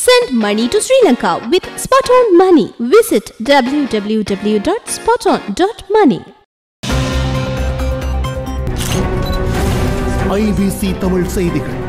Send money to Sri Lanka with Spot On Money. Visit www.spoton.money. IBC Tamil செய்திகள்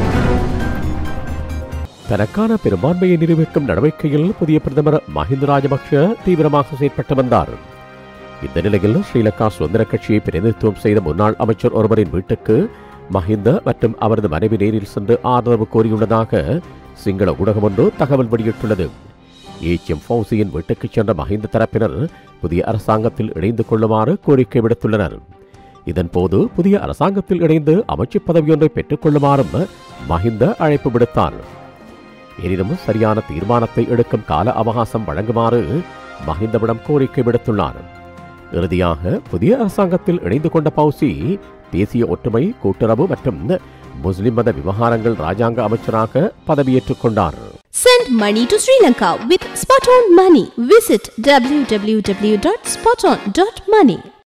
தனக்கான பெரும்பான்மையை நிரூபிக்கும் நடவடிக்கையில் புதிய பிரதமர் மஹிந்த ராஜபக்ஷ தீவிரமாக செயற்பட்டு வந்தார் இந்த நிலையில் ஸ்ரீலங்கா சுதந்திர கட்சியை பிரதிநிதித்துவம் செய்த முன்னாள் அமைச்சர் ஒருவரின் வீட்டுக்கு மஹிந்த மற்றும் அவரது மனைவி நேரில் சென்று ஆதரவு கோரியுள்ளதாக சிங்கள ஊடகம் ஒன்று தகவல் வெளியிட்டுள்ளது ஏச்சிஎம் ஃபவுசியின் வீட்டுக்கு சென்ற மஹிந்த தரப்பினர் புதிய அரசாங்கத்தில் இணைந்து கொள்ளுமாறு கோரிக்கை விடுத்துள்ளனர் இதன்போது புதிய அரசாங்கத்தில் இணைந்து அமைச்சுப் பதவியொன்றை பெற்றுக் கொள்ளுமாறும் மஹிந்த அழைப்பு விடுத்தார் எனினும் சரியான தீர்மானத்தை எடுக்கும் கால அவகாசம் வழங்குமாறு மஹிந்தவிடம் கோரிக்கை விடுத்துள்ளார் இறுதியாக புதிய அரசாங்கத்தில் இணைந்து கொண்ட பௌசி தேசிய ஒற்றுமை கூட்டுறவு மற்றும் முஸ்லிம் மத விவகாரங்கள் ராஜாங்க அமைச்சராக பதவியேற்றுக் கொண்டார் Send money to Sri Lanka with Spot On Money. Visit www.spoton.money.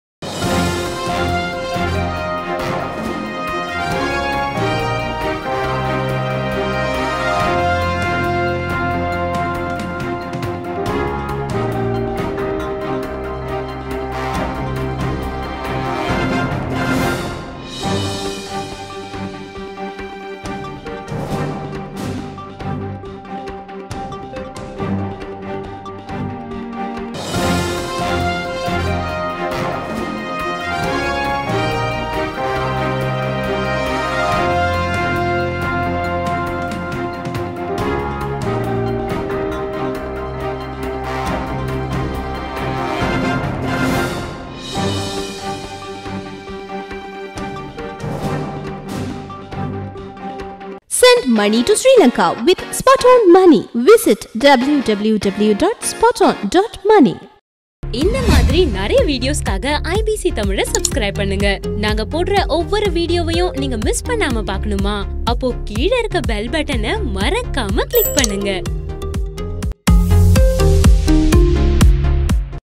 Send money to Sri Lanka with Spot On Money. Visit www.spoton.money. இந்த மாதிரி நிறைய வீடியோஸ்க்காக ஐபிசி தமிழ சப்ஸ்கிரைப் பண்ணுங்க நாங்க போடுற ஒவ்வொரு வீடியோவையும் நீங்க மிஸ் பண்ணாம பார்க்கணுமா அப்போ கீழே இருக்க பெல் பட்டனை மறக்காம கிளிக் பண்ணுங்க